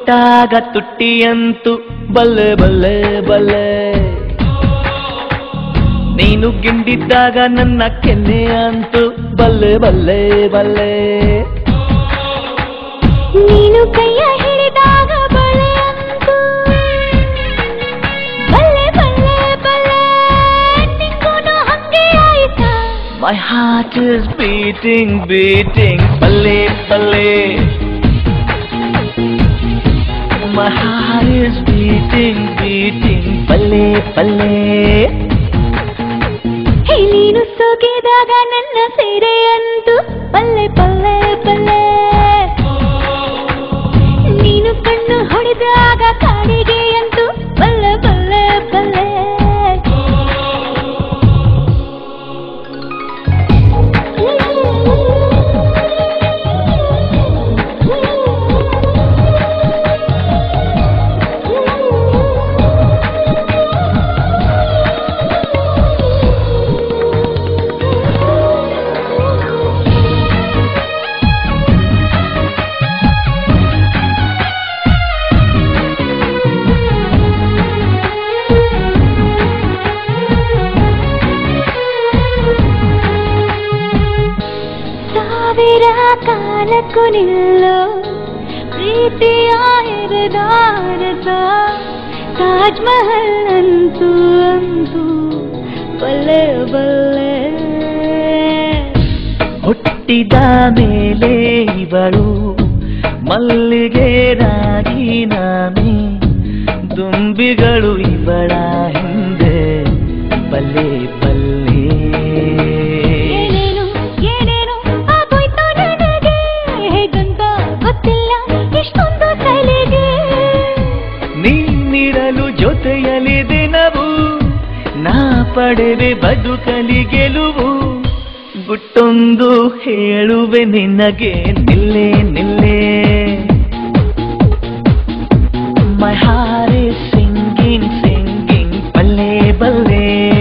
ಕೊಟ್ಟಾಗ ತುಟ್ಟಿಯಂತು ಬಲ್ಲೆ ಬಲ್ಲೆ ಬಲ್ಲೆ ನೀನು ಗಿಂಡಿದ್ದಾಗ ನನ್ನ ಕೆನ್ನೆ ಅಂತು ಬಲ್ಲೆ ಬಲ್ಲೆ ಬಲ್ಲೆ ನೀನು ಕೈಯ ಹಿಡಿದಾಗ ಬಳೆ ಅಂತು ಬಲ್ಲೆ ಬಲ್ಲೆ ಬಲ್ಲೆ ನಿಂಗೂನು ಹಂಗೆ ಆಯ್ತಾ My heart is beating, beating, ಬಲ್ಲೆ ಬಲ್ಲೆ My heart is beating, beating, ಬಲ್ಲೆ ಬಲ್ಲೆ ಹೇ ನೀನು ಸೋಕಿದಾಗ ನನ್ನ ಸೀರೆ ಅಂತು ಪಲ್ಲೆ ಪಲ್ಲೆ ಪಲ್ಲೆ ನೀನು ಕಣ್ಣು ಹೊಡೆದಾಗ ಕಾಡಿಗೆ ಅಂತು ಪಲ್ಲೆ ಪಲ್ಲೆ ಪಲ್ಲೆ ಸಾವಿರ ಕಾಲಕ್ಕೂ ನಿಲ್ಲೋ ಪ್ರೀತಿಯ ಇರದಾರದ ತಾಜ್ ಮಹಲ್ ಅಂತೂ ಅಂತೂ ಬಲ್ಲೆ ಬಲ್ಲೆ ಹುಟ್ಟಿದ ಮೇಲೆ ಇವಳು ಮಲ್ಲಿಗೆ ರಾಗಿ ನಾಮಿ ದುಂಬಿಗಳು ಇವಳ ಹಿಂದೆ ಬಲ್ಲೆ ಬಲ್ಲೆ ಏನೇನು ಏನೇನು ಆಗೋಯ್ತು ನನಗೆ ಹೇಗಂತ ಗೊತ್ತಿಲ್ಲ ಇಷ್ಟೊಂದು ತಲೆಗೆ ನೀನಿರಲು ಜೊತೆಯಲ್ಲಿ ದಿನವು ನಾ ಪಡೆವೆ ಬದುಕಲಿ ಗೆಲುವು ಗುಟ್ಟೊಂದು ಹೇಳುವೆ ನಿನಗೆ ನಿಲ್ಲೆ ನಿಲ್ಲೆ my heart is singing singing ಬಲ್ಲೆ ಬಲ್ಲೆ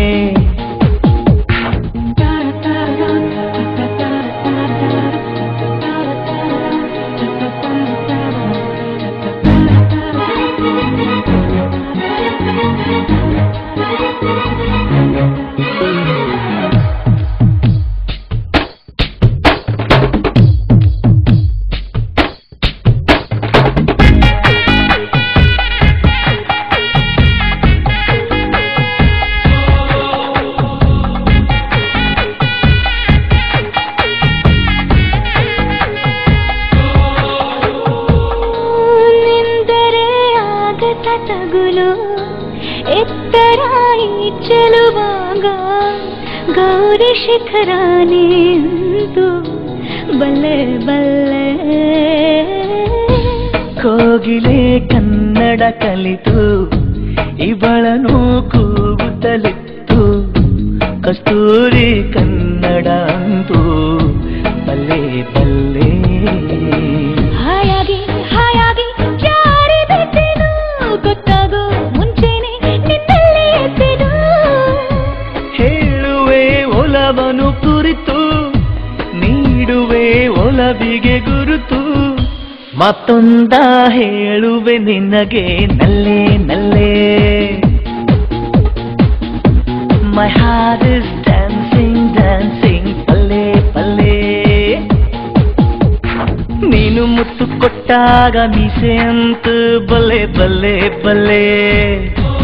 ನಿಂದರೆ ಆಗತ ತಗುಲು ಎತ್ತರ ಈ ಚೆಲುವಾಗ ಗೌರಿ ಶಿಖರಾನೇ ಅಂತು ಬಲ್ಲೆ ಬಲ್ಲೆ ಕೋಗಿಲೆ ಕನ್ನಡ ಕಲಿತು ಇವಳನು ಕೂಗುತ್ತಲಿತ್ತು ಕಸ್ತೂರಿ ಕನ್ನಡ ಅಂತೂ ಬಲ್ಲೆ ಬಲ್ಲೆ ಹಾಯಾಗಿ ಹಾಯಾಗಿ ಜಾರಿ ಬಿದ್ದೆನು ಗೊತ್ತಾಗೋ ಮುಂಚೆನೆ ನಿನ್ನಲ್ಲಿ ಎದ್ದೆನು ಹೇಳುವೆ ಒಲವನು ಕುರಿತು ನೀಡುವೆ ಒಲವಿಗೆ ಗುರುತು ಮತ್ತೊಂದ ಹೇಳುವೆ ನಿನಗೆ ನಲ್ಲೆ ನಲ್ಲೆ my heart is dancing dancing ಪಲ್ಲೆ ಪಲ್ಲೆ ನೀನು ಮುತ್ತು ಕೊಟ್ಟಾಗ ಮೀಸೆ ಅಂತ ಬಲ್ಲೆ ಬಲ್ಲೆ ಬಲ್ಲೆ